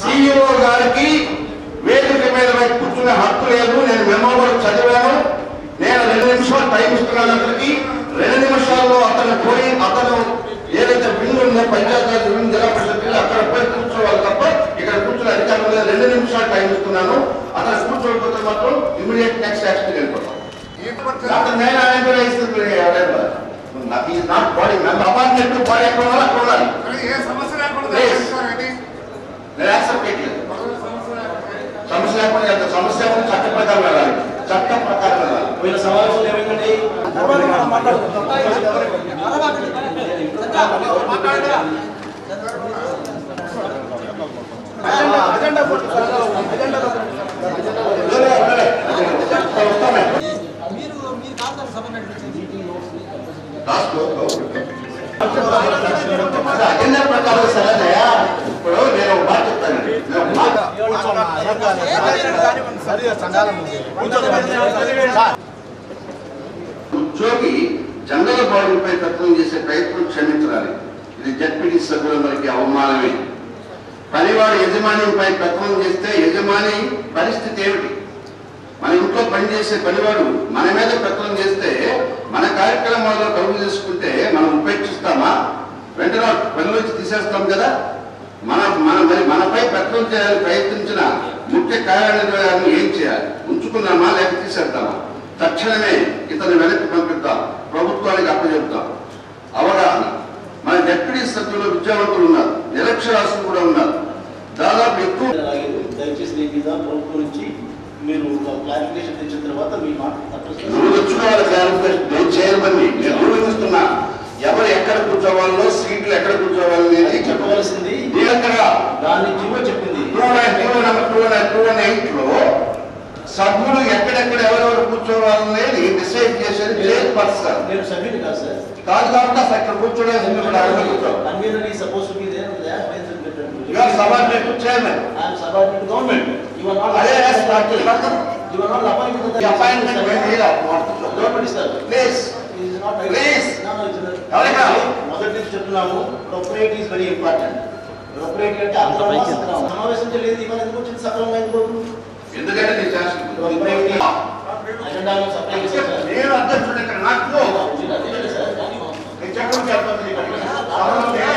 CEO గారికి వేదిక మీద పోయి కూర్చునే హక్కు లేదు నేను మెమో కూడా చదివాను నేను రెండు నిమిషాలు టైం ఇస్తున్నాను అతనికి రెండు నిమిషాల్లో అతను పోయి అతను ఏదైతే బిల్లు ఉందో పంచాయతీ బిల్లు జిల్లా పరిషత్ బిల్లు అక్కడ పోయి కూర్చోవాలి తప్ప ఇక్కడ కూర్చునే అధికారం లేదు రెండు నిమిషాలు టైం ఇస్తున్నాను అతను కూర్చోకపోతే మాత్రం ఇమీడియట్ నెక్స్ట్ యాక్షన్ వెళ్ళిపోతాం అతను నేను ఆయన ఇస్తుంది నాకు ఈ not body member apartment body ఎక్కడ ఉండాలి అక్కడ ఉండాలి ఏ సమస్య లేకుండా Yes. చేస్తారండి? నేను యాక్సెప్ట్ చేయట్లేదు సమస్య లేకుండా. సమస్య లేకుండా ఎంత సమస్య ఉంది చట్ట ప్రకారం వెళ్ళాలి చట్ట ప్రకారం వెళ్ళాలి పోయిన సమావేశంలో ఏమైందండి ఉండలే, ఉండలే. చట్ట వస్తామే. మీరు మీరు కాదు కదా సభ నడిపించేది రాసుకో. అదే అజెండా ప్రకారం సరేనయ్యా ఇప్పుడు నేను ఒక మాట చెప్తానండి నేను ఒక మాట ఉద్యోగి జనరల్ బాడీపై తత్వం చేసే ప్రయత్నం క్షమించాలి ఇది జడ్పీటీ సభ్యులందరికీ అవమానమే పనివాడు యజమానిపై తత్వం చేస్తే యజమాని పరిస్థితి ఏమిటి మన ఇంట్లో పనిచేసే పనివాడు మన మీద పెత్తనం చేస్తే మన కార్యక్రమాల్లో కలుగు చేసుకుంటే మనం ఉపేక్షిస్తామా వెంటనే పనిలోంచి తీసేస్తాం కదా మన మన మరి మనపై పెత్తనం చేయాలని ప్రయత్నించిన ముఖ్య కార్యాలయాన్ని ఏం చేయాలి ఉంచుకున్నామా లేక తీసేద్దామా తక్షణమే ఇతను వెనక్కి పంపిద్దాం ప్రభుత్వానికి అప్పచెప్తాం అవగాహన మన డిప్యూటీ సభ్యులు విద్యావంతులు ఉన్నారు నిరక్షరాస్యులు కూడా ఉన్నారు దాదాపు ఎక్కువ అలాగే దయచేసి దీని మీద ప్రభుత్వం నుంచి మీరు క్లారిఫికేషన్ తెచ్చిన తర్వాత మీ మాట తప్పనిసరిగా నువ్వు తెచ్చుకోవాలి క్లారిఫికేషన్ నేను చేయమని నేను ఊహిస్తున్నా ఎవరు ఎక్కడ కూర్చోవాలో సీట్లు ఎక్కడ కూర్చోవాలి అనేది చెప్పవాలి చెప్పవలసింది నీలెక్కడగా దాన్ని జీవో చెప్పింది two nine two number two nine two nine eight లో సభ్యులు ఎక్కడెక్కడ ఎవరెవరు కూర్చోవాలనేది డిసైడ్ చేసేది చైర్ పర్సన్ నేను సభ్యుని కాదు సార్ కాదు కాబట్టి అసలు ఇక్కడ కూర్చోడానికి ఎందుకు ఇక్కడ అక్కడ కూర్చోవాలి కన్వీనర్ ఈ suppose to be there You are subordinate to chairman. I am subordinate to government. You are not. అదే start చేయాలి. You are not appointed to the. The appointment will be like what? Government is that. Please. It is not. Please. No, no, it's not. ఎవరికా? మొదటి నుంచి చెప్తున్నాము prorate is very important prorate అంటే అక్రమ సక్రమం సమావేశం చేయలేదు ఇవాళ ఎందుకు వచ్చింది సక్రమం ఎందుకు ఎందుకంటే నీ శాసనం ప్రొపరేట్ అజెండాలో సప్లై చేశారు సార్ నేను అధ్యక్షుడు ఇక్కడ నాకు అదే సార్ నేను చెప్పడం చెప్పాలి